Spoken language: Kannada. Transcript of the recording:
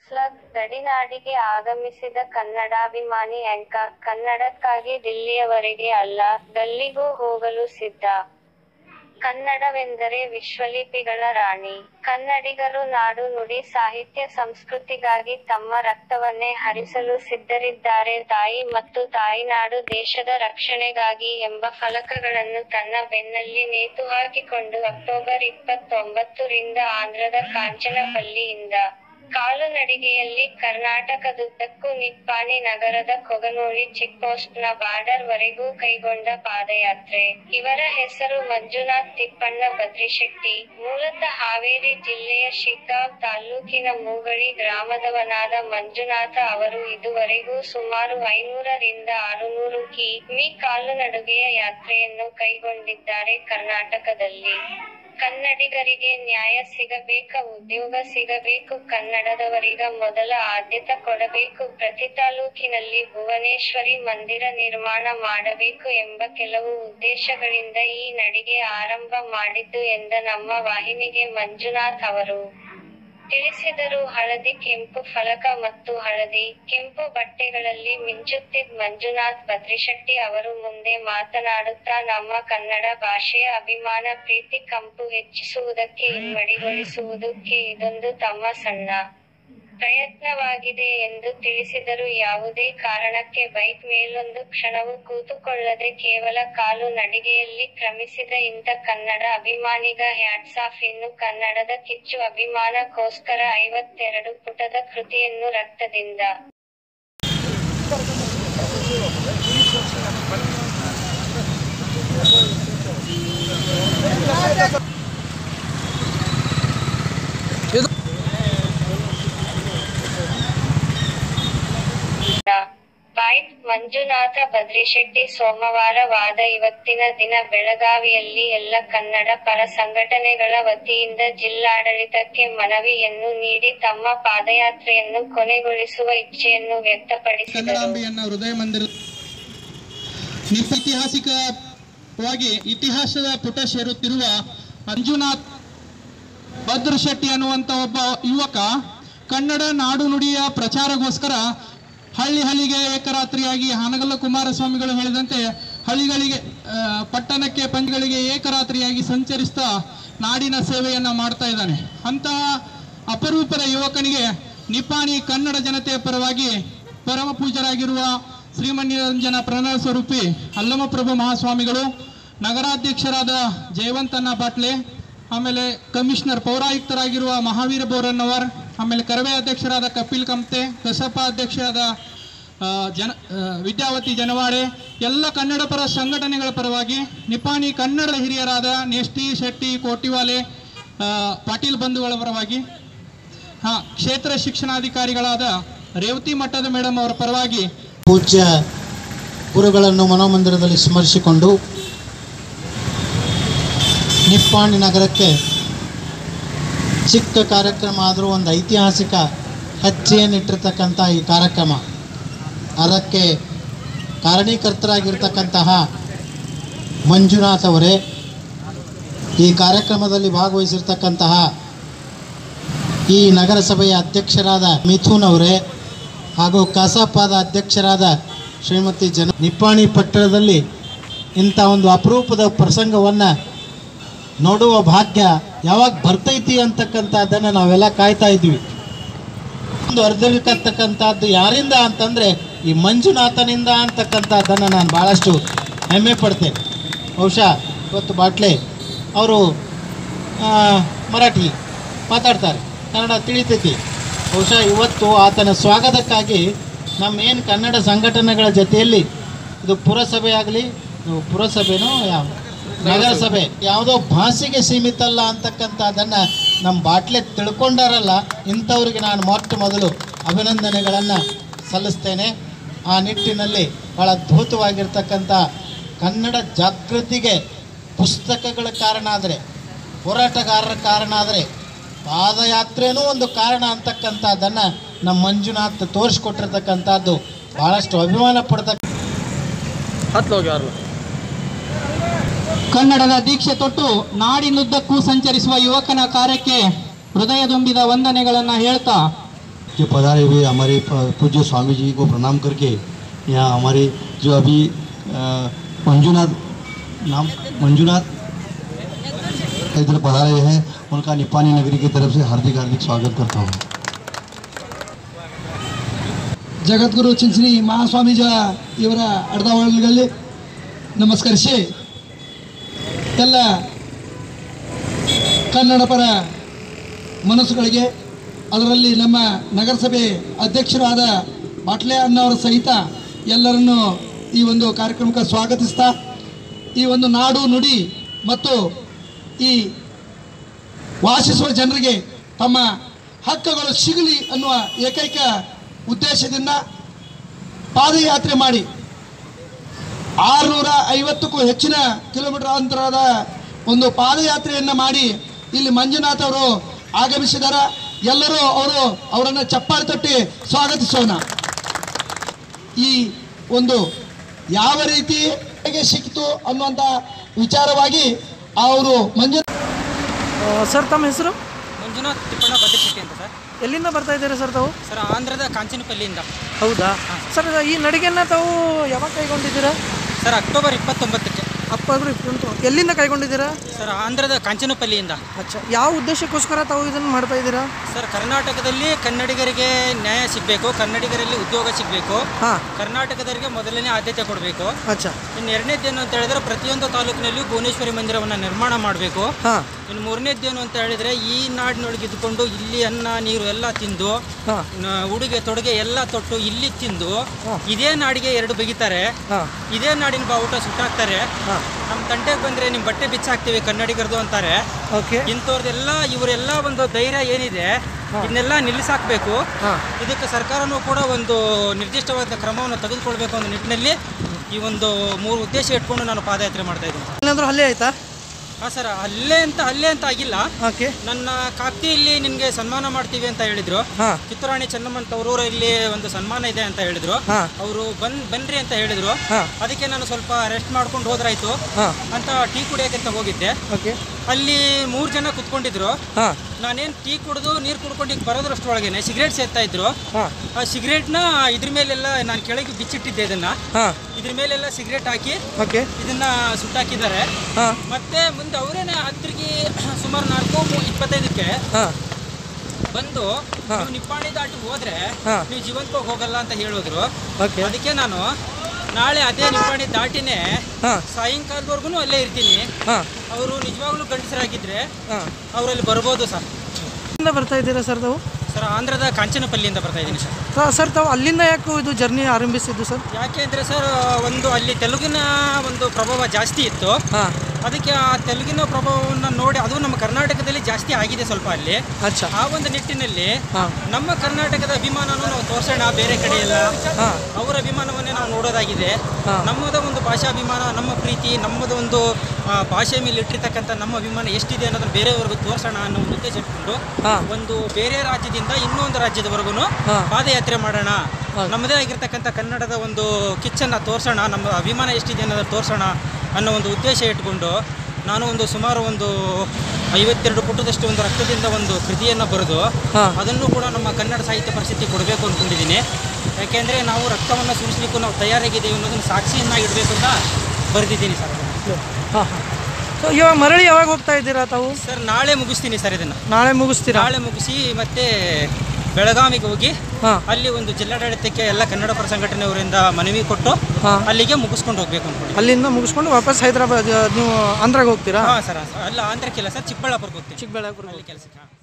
ಸ್ಲಗ್ ಗಡಿನಾಡಿಗೆ ಆಗಮಿಸಿದ ಕನ್ನಡಾಭಿಮಾನಿ ಆಂಕರ್ ಕನ್ನಡಕ್ಕಾಗಿ ದಿಲ್ಲಿಯವರೆಗೆ ಅಲ್ಲ ಗಲ್ಲಿಗೂ ಹೋಗಲು ಸಿದ್ಧ ಕನ್ನಡವೆಂದರೆ ವಿಶ್ವಲಿಪಿಗಳ ರಾಣಿ ಕನ್ನಡಿಗರು ನಾಡು ನುಡಿ ಸಾಹಿತ್ಯ ಸಂಸ್ಕೃತಿಗಾಗಿ ತಮ್ಮ ರಕ್ತವನ್ನೇ ಹರಿಸಲು ಸಿದ್ಧರಿದ್ದಾರೆ ತಾಯಿ ಮತ್ತು ತಾಯಿನಾಡು ದೇಶದ ರಕ್ಷಣೆಗಾಗಿ ಎಂಬ ಫಲಕಗಳನ್ನು ತನ್ನ ಬೆನ್ನಲ್ಲಿ ನೇತು ಹಾಕಿಕೊಂಡು ಅಕ್ಟೋಬರ್ ಇಪ್ಪತ್ತೊಂಬತ್ತು ರಿಂದ ಆಂಧ್ರದ ಕಾಂಚನಪಲ್ಲಿಯಿಂದ ಕಾಲುನಡಿಗೆಯಲ್ಲಿ ಕರ್ನಾಟಕದುದ್ದಕ್ಕೂ ನಿಪ್ಪಾಣಿ ನಗರದ ಕೊಗನೂರಿ ಚೆಕ್ಪೋಸ್ಟ್ ನ ಬಾರ್ಡರ್ ವರೆಗೂ ಕೈಗೊಂಡ ಪಾದಯಾತ್ರೆ ಇವರ ಹೆಸರು ಮಂಜುನಾಥ್ ತಿಪ್ಪಣ್ಣ ಬದ್ರಿಶೆಟ್ಟಿ ಮೂಲತಃ ಹಾವೇರಿ ಜಿಲ್ಲೆಯ ಶಿಗ್ಗಾಂವ್ ತಾಲ್ಲೂಕಿನ ಮೂಗಳಿ ಗ್ರಾಮದವನಾದ ಮಂಜುನಾಥ ಅವರು ಇದುವರೆಗೂ ಸುಮಾರು ಐನೂರರಿಂದ ಆರುನೂರು ಕಿ. ಮೀ ಕಾಲುನಡಿಗೆಯ ಯಾತ್ರೆಯನ್ನು ಕೈಗೊಂಡಿದ್ದಾರೆ ಕರ್ನಾಟಕದಲ್ಲಿ ಕನ್ನಡಿಗರಿಗೆ ನ್ಯಾಯ ಸಿಗಬೇಕ ಉದ್ಯೋಗ ಸಿಗಬೇಕು ಕನ್ನಡದವರಿಗ ಮೊದಲ ಆದ್ಯತೆ ಕೊಡಬೇಕು ಪ್ರತಿ ತಾಲೂಕಿನಲ್ಲಿ ಭುವನೇಶ್ವರಿ ಮಂದಿರ ನಿರ್ಮಾಣ ಮಾಡಬೇಕು ಎಂಬ ಕೆಲವು ಉದ್ದೇಶಗಳಿಂದ ಈ ನಡಿಗೆ ಆರಂಭ ಮಾಡಿದ್ದು ಎಂದ ನಮ್ಮ ವಾಹಿನಿಗೆ ಮಂಜುನಾಥ್ ಅವರು ತಿಳಿಸಿದರು ಹಳದಿ ಕೆಂಪು ಫಲಕ ಮತ್ತು ಹಳದಿ ಕೆಂಪು ಬಟ್ಟೆಗಳಲ್ಲಿ ಮಿಂಚುತ್ತಿದ್ ಮಂಜುನಾಥ್ ಬದ್ರಿಶೆಟ್ಟಿ ಅವರು ಮುಂದೆ ಮಾತನಾಡುತ್ತಾ ನಮ್ಮ ಕನ್ನಡ ಭಾಷೆಯ ಅಭಿಮಾನ ಪ್ರೀತಿ ಕಂಪು ಹೆಚ್ಚಿಸುವುದಕ್ಕೆ ಇಮ್ಮಡಿಗೊಳಿಸುವುದಕ್ಕೆ ಇದೊಂದು ತಮ್ಮ ಸಣ್ಣ ಪ್ರಯತ್ನವಾಗಿದೆ ಎಂದು ತಿಳಿಸಿದರು ಯಾವುದೇ ಕಾರಣಕ್ಕೆ ಬೈಕ್ ಮೇಲೊಂದು ಕ್ಷಣವೂ ಕೂತುಕೊಳ್ಳದೆ ಕೇವಲ ಕಾಲು ನಡಿಗೆಯಲ್ಲಿ ಕ್ರಮಿಸಿದ ಇಂಥ ಕನ್ನಡ ಅಭಿಮಾನಿಗ ಹ್ಯಾಟ್ಸ್ ಆಫ್ ಇನ್ನು ಕನ್ನಡದ ಕಿಚ್ಚು ಅಭಿಮಾನಕ್ಕೋಸ್ಕರ ಐವತ್ತೆರಡು ಪುಟದ ಕೃತಿಯನ್ನು ರಕ್ತದಿಂದ ಬೈಟ್ ಮಂಜುನಾಥ ಬದ್ರಿಶೆಟ್ಟಿ ಸೋಮವಾರ ವಾದ ಇವತ್ತಿನ ದಿನ ಬೆಳಗಾವಿಯಲ್ಲಿ ಎಲ್ಲ ಕನ್ನಡ ಪರ ಸಂಘಟನೆಗಳ ವತಿಯಿಂದ ಜಿಲ್ಲಾಡಳಿತಕ್ಕೆ ಮನವಿಯನ್ನು ನೀಡಿ ತಮ್ಮ ಪಾದಯಾತ್ರೆಯನ್ನು ಕೊನೆಗೊಳಿಸುವ ಇಚ್ಛೆಯನ್ನು ವ್ಯಕ್ತಪಡಿಸಿದರು ಕನ್ನಡಾಂಬೆಯನ್ನ ಹೃದಯ ಮಂದಿರ ನಿಪ್ಪ ಐತಿಹಾಸಿಕವಾಗಿ ಇತಿಹಾಸದ ಪುಟ ಸೇರುತ್ತಿರುವ ಮಂಜುನಾಥ್ ಭದ್ರ ಶೆಟ್ಟಿ ಅನ್ನುವಂಥ ಒಬ್ಬ ಯುವಕ ಕನ್ನಡ ನಾಡು ನುಡಿಯ ಪ್ರಚಾರಗೋಸ್ಕರ ಹಳ್ಳಿ ಹಳ್ಳಿಗೆ ಏಕರಾತ್ರಿಯಾಗಿ ಹಾನಗಲ್ಲ ಕುಮಾರಸ್ವಾಮಿಗಳು ಹೇಳಿದಂತೆ ಹಳ್ಳಿಗಳಿಗೆ ಆ, ಪಟ್ಟಣಕ್ಕೆ ಪಂಚಗಳಿಗೆ ಏಕರಾತ್ರಿಯಾಗಿ ಸಂಚರಿಸ್ತಾ ನಾಡಿನ ಸೇವೆಯನ್ನ ಮಾಡ್ತಾ ಇದ್ದಾನೆ ಅಂತಹ ಅಪರೂಪದ ಯುವಕನಿಗೆ ನಿಪ್ಪಾಣಿ ಕನ್ನಡ ಜನತೆಯ ಪರವಾಗಿ ಪರಮ ಪೂಜರಾಗಿರುವ ಶ್ರೀಮನ್ಯರಂಜನ ಪ್ರಣವ ಸ್ವರೂಪಿ ಅಲ್ಲಮಪ್ರಭು ಮಹಾಸ್ವಾಮಿಗಳು ನಗರಾಧ್ಯಕ್ಷರಾದ ಜಯವಂತನ ಬಾಟ್ಲೆ ಆಮೇಲೆ ಕಮಿಷನರ್ ಪೌರಾಯುಕ್ತರಾಗಿರುವ ಮಹಾವೀರ ಬೋರನ್ನವರ್ ಆಮೇಲೆ ಕರವೇ ಅಧ್ಯಕ್ಷರಾದ ಕಪಿಲ್ ಕಮ್ತೆ ಕಸಪ ಅಧ್ಯಕ್ಷರಾದ ಆ, ಜನ ಆ, ವಿದ್ಯಾವತಿ ಜನವಾಡೆ ಎಲ್ಲ ಕನ್ನಡ ಪರ ಸಂಘಟನೆಗಳ ಪರವಾಗಿ ನಿಪಾಣಿ ಕನ್ನಡ ಹಿರಿಯರಾದ ನೆಷ್ಟಿ ಶೆಟ್ಟಿ ಕೋಟಿವಾಲೆ ಆ, ಪಾಟೀಲ್ ಬಂಧುಗಳ ಪರವಾಗಿ ಹಾ ಕ್ಷೇತ್ರ ಶಿಕ್ಷಣಾಧಿಕಾರಿಗಳಾದ ರೇವತಿ ಮಠದ ಮೇಡಮ್ ಅವರ ಪರವಾಗಿ ಪೂಜ್ಯ ಗುರುಗಳನ್ನು ಮನೋಮಂದಿರದಲ್ಲಿ ಸ್ಮರಿಸಿಕೊಂಡು ನಿಪ್ಪಾಣಿ ನಗರಕ್ಕೆ ಚಿಕ್ಕ ಕಾರ್ಯಕ್ರಮ ಆದರೂ ಒಂದು ಐತಿಹಾಸಿಕ ಹೆಜ್ಜೆಯನ್ನಿಟ್ಟಿರ್ತಕ್ಕಂಥ ಈ ಕಾರ್ಯಕ್ರಮ ಅದಕ್ಕೆ ಕಾರಣೀಕರ್ತರಾಗಿರ್ತಕ್ಕಂತಹ ಮಂಜುನಾಥ್ ಅವರೇ ಈ ಕಾರ್ಯಕ್ರಮದಲ್ಲಿ ಭಾಗವಹಿಸಿರ್ತಕ್ಕಂತಹ ಈ ನಗರಸಭೆಯ ಅಧ್ಯಕ್ಷರಾದ ಮಿಥುನ್ ಅವರೇ ಹಾಗೂ ಕಸಾಪದ ಅಧ್ಯಕ್ಷರಾದ ಶ್ರೀಮತಿ ಜನ ನಿಪ್ಪಾಣಿ ಪಟ್ಟಣದಲ್ಲಿ ಇಂಥ ಒಂದು ಅಪರೂಪದ ಪ್ರಸಂಗವನ್ನು ನೋಡುವ ಭಾಗ್ಯ ಯಾವಾಗ ಬರ್ತೈತಿ ಅಂತಕ್ಕಂಥದ್ದನ್ನು ನಾವೆಲ್ಲ ಕಾಯ್ತಾ ಇದ್ವಿ ಒಂದು ಅರ್ಧಕ್ಕಂತಕ್ಕಂಥದ್ದು ಯಾರಿಂದ ಅಂತಂದರೆ ಈ ಮಂಜುನಾಥನಿಂದ ಅಂತಕ್ಕಂಥದ್ದನ್ನು ನಾನು ಭಾಳಷ್ಟು ಹೆಮ್ಮೆ ಪಡ್ತೇನೆ ಬಹುಶಃ ಇವತ್ತು ಬಾಟ್ಲೆ ಅವರು ಮರಾಠಿ ಮಾತಾಡ್ತಾರೆ ಕನ್ನಡ ತಿಳಿತೈತಿ ಬಹುಶಃ ಇವತ್ತು ಆತನ ಸ್ವಾಗತಕ್ಕಾಗಿ ನಮ್ಮ ಏನು ಕನ್ನಡ ಸಂಘಟನೆಗಳ ಜೊತೆಯಲ್ಲಿ ಇದು ಪುರಸಭೆ ಆಗಲಿ ಪುರಸಭೆನೋ ಯಾವ ನಗರಸಭೆ ಯಾವುದೋ ಭಾಷೆಗೆ ಸೀಮಿತ ಅಲ್ಲ ಅಂತಕ್ಕಂಥದ್ದನ್ನು ನಮ್ಮ ಬಾಟ್ಲೆ ತಿಳ್ಕೊಂಡಾರಲ್ಲ ಇಂಥವ್ರಿಗೆ ನಾನು ಮೊಟ್ಟ ಮೊದಲು ಅಭಿನಂದನೆಗಳನ್ನು ಸಲ್ಲಿಸ್ತೇನೆ ಆ ನಿಟ್ಟಿನಲ್ಲಿ ಭಾಳ ಅದ್ಭುತವಾಗಿರ್ತಕ್ಕಂಥ ಕನ್ನಡ ಜಾಗೃತಿಗೆ ಪುಸ್ತಕಗಳ ಕಾರಣ ಆದರೆ ಹೋರಾಟಗಾರರ ಕಾರಣ ಆದರೆ ಪಾದಯಾತ್ರೆನೂ ಒಂದು ಕಾರಣ ಅಂತಕ್ಕಂಥದ್ದನ್ನು ನಮ್ಮ ಮಂಜುನಾಥ್ ತೋರಿಸ್ಕೊಟ್ಟಿರ್ತಕ್ಕಂಥದ್ದು ಭಾಳಷ್ಟು ಅಭಿಮಾನ ಪಡ್ತಕ್ಕ ಕನ್ನಡದ ದೀಕ್ಷೆ ತೊಟ್ಟು ನಾಡಿನುದ್ದಕ್ಕೂ ಸಂಚರಿಸುವ ಯುವಕನ ಕಾರ್ಯಕ್ಕೆ ಹೃದಯ ತುಂಬಿದ ವಂದನೆಗಳನ್ನು ಹೇಳ್ತಾ के पधारे हुए हमारे प- पूज्य स्वामी जी को प्रणाम करके यहाँ हमारे जो अभी अ, मंजूनाथ नाम मंजूनाथ इधर पधारे हैं उनका निपानी नगरी की तरफ से हार्दिक हार्दिक स्वागत करता हूँ ಜಗದ್ಗುರು ಚಿಂಚಣಿ ಮಹಾಸ್ವಾಮೀಜ ಇವರ ಅರ್ಧವಳಿಗಳಲ್ಲಿ ನಮಸ್ಕರಿಸಿ ಎಲ್ಲ ಕನ್ನಡ ಪರ ಮನಸ್ಸುಗಳಿಗೆ ಅದರಲ್ಲಿ ನಮ್ಮ ನಗರಸಭೆ ಅಧ್ಯಕ್ಷರಾದ ಬಾಟ್ಲೆ ಅಣ್ಣವರ ಸಹಿತ ಎಲ್ಲರನ್ನು ಈ ಒಂದು ಕಾರ್ಯಕ್ರಮಕ್ಕೆ ಸ್ವಾಗತಿಸ್ತಾ ಈ ಒಂದು ನಾಡು ನುಡಿ ಮತ್ತು ಈ ವಾಸಿಸುವ ಜನರಿಗೆ ತಮ್ಮ ಹಕ್ಕುಗಳು ಸಿಗಲಿ ಅನ್ನುವ ಏಕೈಕ ಉದ್ದೇಶದಿಂದ ಪಾದಯಾತ್ರೆ ಮಾಡಿ ಆರುನೂರ ಐವತ್ತಕ್ಕೂ ಹೆಚ್ಚಿನ ಕಿಲೋಮೀಟರ್ ಅಂತರದ ಒಂದು ಪಾದಯಾತ್ರೆಯನ್ನು ಮಾಡಿ ಇಲ್ಲಿ ಮಂಜುನಾಥ್ ಅವರು ಆಗಮಿಸಿದ್ದಾರೆ ಎಲ್ಲರೂ ಅವರು ಅವರನ್ನು ಚಪ್ಪಾಳೆ ತಟ್ಟಿ ಸ್ವಾಗತಿಸೋಣ ಈ ಒಂದು ಯಾವ ರೀತಿ ಹೇಗೆ ಸಿಕ್ತು ಅನ್ನುವಂಥ ವಿಚಾರವಾಗಿ ಅವರು ಮಂಜು ಸರ್ ತಮ್ಮ ಹೆಸರು ಮಂಜುನಾಥ್ ತಿಪ್ಪಣ್ಣ ಭದ್ರಶೆಟ್ಟಿ ಅಂತ ಸರ್ ಎಲ್ಲಿಂದ ಬರ್ತಾ ಇದ್ದೀರಾ ಸರ್ ತಾವು ಸರ್ ಆಂಧ್ರದ ಕಾಂಚನಪಲ್ಲಿಯಿಂದ ಹೌದಾ ಸರ್ ಈ ನಡಿಗೆನ ತಾವು ಯಾವಾಗ ಕೈಗೊಂಡಿದ್ದೀರಾ ಸರ್ ಅಕ್ಟೋಬರ್ ಇಪ್ಪತ್ತೊಂಬತ್ತಕ್ಕೆ ಅಕ್ಟೋಬರ್ ಇಪ್ಪತ್ತು ಎಲ್ಲಿಂದ ಕೈಗೊಂಡಿದ್ದೀರಾ ಸರ್ ಆಂಧ್ರದ ಕಾಂಚನಪಲ್ಲಿಯಿಂದ ಅಚ್ಚಾ ಯಾವ ಉದ್ದೇಶಕ್ಕೋಸ್ಕರ ತಾವು ಇದನ್ನು ಮಾಡ್ತಾ ಇದ್ದೀರಾ ಸರ್ ಕರ್ನಾಟಕದಲ್ಲಿ ಕನ್ನಡಿಗರಿಗೆ ನ್ಯಾಯ ಸಿಗಬೇಕು ಕನ್ನಡಿಗರಲ್ಲಿ ಉದ್ಯೋಗ ಸಿಗಬೇಕು ಹಾಂ ಕರ್ನಾಟಕದವರಿಗೆ ಮೊದಲನೇ ಆದ್ಯತೆ ಕೊಡಬೇಕು ಅಚ್ಚಾ ಇನ್ನು ಎರಡನೇದ್ದೇನು ಅಂತ ಹೇಳಿದ್ರೆ ಪ್ರತಿಯೊಂದು ತಾಲೂಕಿನಲ್ಲಿಯೂ ಭುವನೇಶ್ವರಿ ಮಂದಿರವನ್ನು ನಿರ್ಮಾಣ ಮಾಡಬೇಕು ಹಾಂ ಇನ್ನು ಮೂರನೇದ್ದೇನು ಅಂತ ಹೇಳಿದ್ರೆ ಈ ನಾಡಿನೊಳಗೆ ಇದ್ದುಕೊಂಡು ಇಲ್ಲಿ ಅನ್ನ ನೀರು ಎಲ್ಲ ತಿಂದು ಹಾಂ ನ- ಉಡುಗೆ ತೊಡುಗೆ ಎಲ್ಲ ತೊಟ್ಟು ಇಲ್ಲಿ ತಿಂದು ಇದೇ ನಾಡಿಗೆ ಎರಡು ಬಗಿತಾರೆ ಹಾಂ ಇದೇ ನಾಡಿನ ಬಾವುಟ ಸುಟ್ಟಾಕ್ತಾರೆ ಹಾಂ ನಮ್ಮ ತಂಟೆಗೆ ಬಂದ್ರೆ ನಿಮ್ಮ ಬಟ್ಟೆ ಬಿಚ್ಚಾಕ್ತೀವಿ ಕನ್ನಡಿಗರದು ಅಂತಾರೆ ಓಕೆ ಇಂಥವ್ರದೆಲ್ಲ ಇವರೆಲ್ಲ ಒಂದು ಧೈರ್ಯ ಏನಿದೆ ಇದನ್ನೆಲ್ಲ ನಿಲ್ಲಿಸಾಕ್ಬೇಕು ಹಾಂ ಇದಕ್ಕೆ ಸರ್ಕಾರನೂ ಕೂಡ ಒಂದು ನಿರ್ದಿಷ್ಟವಾದ ಕ್ರಮವನ್ನು ತೆಗೆದುಕೊಳ್ಬೇಕು ಅನ್ನೋ ನಿಟ್ಟಿನಲ್ಲಿ ಈ ಒಂದು ಮೂರು ಉದ್ದೇಶ ಇಟ್ಕೊಂಡು ನಾನು ಪಾದಯಾತ್ರೆ ಮಾಡ್ತಾ ಇದ್ದೀನಿ ಏನಾದರೂ ಹಲ್ಲೆ ಆಯ್ತಾ ಹಾಂ ಸರ್ ಅಲ್ಲೇ ಅಂತ ಅಲ್ಲೇ ಅಂತ ಆಗಿಲ್ಲ ಓಕೆ ನನ್ನ ಕಾಕ್ತಿಯಲ್ಲಿ ನಿನಗೆ ಸನ್ಮಾನ ಮಾಡ್ತೀವಿ ಅಂತ ಹೇಳಿದ್ರು ಹಾಂ ಕಿತ್ತೂರಾಣಿ ಚೆನ್ನಮ್ಮನ ತವರೂರಲ್ಲಿ ಒಂದು ಸನ್ಮಾನ ಇದೆ ಅಂತ ಹೇಳಿದ್ರು ಹಾಂ ಅವರು ಬಂದ್ ಬನ್ರಿ ಅಂತ ಹೇಳಿದ್ರು ಹಾಂ ಅದಕ್ಕೆ ನಾನು ಸ್ವಲ್ಪ ರೆಸ್ಟ್ ಮಾಡ್ಕೊಂಡು ಹೋದ್ರಾಯ್ತು ಹಾಂ ಅಂತ ಟೀ ಕುಡಿಯೋಕೆ ಅಂತ ಹೋಗಿದ್ದೆ ಓಕೆ ಅಲ್ಲಿ ಮೂರು ಜನ ಕುತ್ಕೊಂಡಿದ್ರು ಹಾಂ ನಾನೇನು ಟೀ ಕುಡಿದು ನೀರು ಕುಡ್ಕೊಂಡು ಈಗ ಬರೋದ್ರಷ್ಟೊಳಗೇನೆ ಸಿಗರೇಟ್ ಸೇರ್ತಾ ಇದ್ರು ಹಾಂ ಆ ಸಿಗರೇಟ್ನ ಇದ್ರ ಮೇಲೆಲ್ಲ ನಾನು ಕೆಳಗೆ ಬಿಚ್ಚಿಟ್ಟಿದ್ದೆ ಇದನ್ನ ಹಾಂ ಇದ್ರ ಮೇಲೆಲ್ಲ ಸಿಗರೇಟ್ ಹಾಕಿ ಓಕೆ ಇದನ್ನ ಸುಟ್ಟಾಕಿದ್ದಾರೆ ಹಾಂ ಮತ್ತೆ ಮುಂದೆ ಅವರೇನೆ ಹತ್ತಿರಗಿ ಸುಮಾರು ನಾಲ್ಕು ಮೂ- ಇಪ್ಪತ್ತೈದಕ್ಕೆ ಹಾಂ ಬಂದು ಹಾ. ನೀವು ನಿಪ್ಪಾಣಿ ದಾಟಿ ಹೋದ್ರೆ ಹಾ. ನೀವು ಜೀವಂತವಾಗಿ ಹೋಗಲ್ಲ ಅಂತ ಹೇಳಿದ್ರು ಓಕೆ ಅದಕ್ಕೆ ನಾನು ನಾಳೆ ಅದೇ ನಿಪ್ಪಾಣಿ ದಾಟಿನೇ ಹಾಂ ಸಾಯಂಕಾಲದವರೆಗೂ ಅಲ್ಲೇ ಇರ್ತೀನಿ ಹಾಂ ಅವರು ನಿಜವಾಗ್ಲೂ ಗಂಡಸರಾಗಿದ್ರೆ ಹಾಂ ಅವರಲ್ಲಿ ಬರ್ಬೋದು ಸರ್ ಎಲ್ಲಿಂದ ಬರ್ತಾ ಇದ್ದೀರಾ ಸರ್ ತಾವು ಸರ್ ಆಂಧ್ರದ ಕಾಂಚನಪಲ್ಲಿಯಿಂದ ಬರ್ತಾ ಇದ್ದೀನಿ ಸರ್ ಸ- ಸರ್ ತಾವು ಅಲ್ಲಿಂದ ಯಾಕೆ ಇದು ಜರ್ನಿ ಆರಂಭಿಸಿದ್ದು ಸರ್ ಯಾಕೆ ಅಂದರೆ ಸರ್ ಒಂದು ಅಲ್ಲಿ ತೆಲುಗಿನ ಒಂದು ಪ್ರಭಾವ ಜಾಸ್ತಿ ಇತ್ತು ಹಾಂ ಅದಕ್ಕೆ ಆ ತೆಲುಗಿನ ಪ್ರಭಾವವನ್ನು ನೋಡಿ ಅದು ನಮ್ಮ ಕರ್ನಾಟಕದಲ್ಲಿ ಜಾಸ್ತಿ ಆಗಿದೆ ಸ್ವಲ್ಪ ಅಲ್ಲಿ ಅಚ್ಚಾ ಆ ಒಂದು ನಿಟ್ಟಿನಲ್ಲಿ ಹಾಂ ನಮ್ಮ ಕರ್ನಾಟಕದ ಅಭಿಮಾನನೂ ನಾವು ತೋರ್ಸೋಣ ಬೇರೆ ಕಡೆ ಎಲ್ಲ ಹಾಂ ಅವರ ಅಭಿಮಾನವನ್ನೇ ನಾವು ನೋಡೋದಾಗಿದೆ ಹಾ. ನಮ್ಮದ ಒಂದು ಭಾಷಾಭಿಮಾನ ನಮ್ಮ ಪ್ರೀತಿ ನಮ್ಮದು ಒಂದು ಆ, ಭಾಷೆ ಮೇಲೆ ಇಟ್ಟಿರ್ತಕ್ಕಂಥ ನಮ್ಮ ಅಭಿಮಾನ ಎಷ್ಟಿದೆ ಅನ್ನೋದನ್ನ ಬೇರೆಯವ್ರಿಗೂ ತೋರಿಸೋಣ ಅನ್ನೋ ಒಂದು ಉದ್ದೇಶ ಇಟ್ಕೊಂಡು ಹಾ. ಒಂದು ಬೇರೆ ರಾಜ್ಯದಿಂದ ಇನ್ನೊಂದು ರಾಜ್ಯದವರೆಗೂ ಹಾ. ಪಾದಯಾತ್ರೆ ಮಾಡೋಣ ಹಾ. ನಮ್ಮದೇ ಆಗಿರ್ತಕ್ಕಂಥ ಕನ್ನಡದ ಒಂದು ಕಿಚ್ಚನ್ನು ತೋರಿಸೋಣ ನಮ್ಮ ಅಭಿಮಾನ ಎಷ್ಟಿದೆ ಅನ್ನೋದನ್ನ ತೋರಿಸೋಣ ಅನ್ನೋ ಒಂದು ಉದ್ದೇಶ ಇಟ್ಕೊಂಡು ನಾನು ಒಂದು ಸುಮಾರು ಒಂದು ಐವತ್ತೆರಡು ಪುಟದಷ್ಟು ಒಂದು ರಕ್ತದಿಂದ ಒಂದು ಕೃತಿಯನ್ನು ಬರೆದು ಹಾ. ಅದನ್ನು ಕೂಡ ನಮ್ಮ ಕನ್ನಡ ಸಾಹಿತ್ಯ ಪರಿಷತ್ತಿ ಕೊಡಬೇಕು ಅಂದ್ಕೊಂಡಿದ್ದೀನಿ ಯಾಕೆಂದರೆ ನಾವು ರಕ್ತವನ್ನು ಸುರಿಸಲಿಕ್ಕೂ ನಾವು ತಯಾರಾಗಿದ್ದೀವಿ ಅನ್ನೋದನ್ನು ಸಾಕ್ಷಿಯನ್ನಾಗಿ ಇಡಬೇಕು ಅಂತ ಬರೆದಿದ್ದೀನಿ ಸರ್ ಅದನ್ನು. ಹಾಂ ಹಾಂ ಸೊ ಇವಾಗ ಮರಳಿ ಯಾವಾಗ ಹೋಗ್ತಾ ಇದ್ದೀರಾ ತಾವು ಸರ್ ನಾಳೆ ಮುಗಿಸ್ತೀನಿ ಸರ್ ಇದನ್ನು ನಾಳೆ ಮುಗಿಸ್ತೀರಾ ನಾಳೆ ಮುಗಿಸಿ ಮತ್ತೆ ಬೆಳಗಾವಿಗೆ ಹೋಗಿ ಹಾಂ ಅಲ್ಲಿ ಒಂದು ಜಿಲ್ಲಾಡಳಿತಕ್ಕೆ ಎಲ್ಲ ಕನ್ನಡ ಪರ ಸಂಘಟನೆಯವರಿಂದ ಮನವಿ ಕೊಟ್ಟು ಹಾಂ ಅಲ್ಲಿಗೆ ಮುಗಿಸ್ಕೊಂಡು ಹೋಗ್ಬೇಕು ಅಂದ್ಕೊಂಡು ಅಲ್ಲಿಂದ ಮುಗಿಸ್ಕೊಂಡು ವಾಪಸ್ ಹೈದರಾಬಾದ್ ನೀವು ಆಂಧ್ರಾಗೆ ಹೋಗ್ತೀರಾ ಹಾಂ ಸರ್ ಅಲ್ಲ ಆಂಧ್ರಕ್ಕಿಲ್ಲ ಸರ್ ಚಿಕ್ಕಬಳ್ಳಾಪುರಕ್ಕೆ ಹೋಗ್ತೀನಿ ಚಿಕ್ಕಬಳ್ಳಾಪುರ ಅಲ್ಲಿ ಕೆಲಸಕ್ಕೆ ಹಾಂ